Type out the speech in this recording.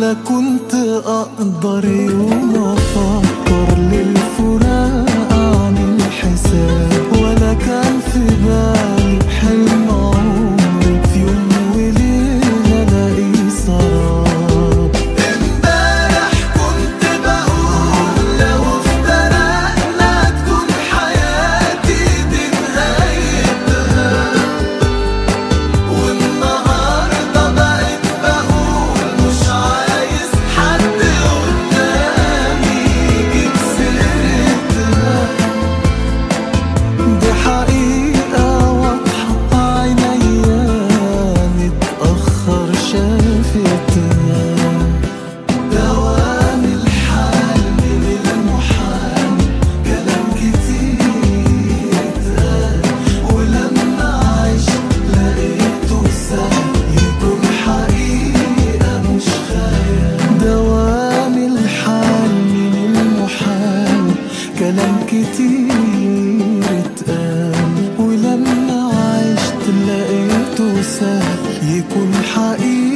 ولا كنت اقدر يوم افكر للفراق اعمل حساب ولا كان في بالي حلم عمري في يوم وليله الاقي سراب امبارح كنت بقول لو افترقنا تكون حياتي دي نهايتها والنهارده بقيت بقول مش عايز حد قدامي يجيب سيرتها دي حقيقة واضحة عينيا متأخر شافتها دوام الحال من المحال كلام كتير اتقال ولما عشت لقيته سهل يكون حقيقة مش خيال دوام الحال من المحال كلام كتير اتقال ولما عشت لقيته سهل يكون حقيقة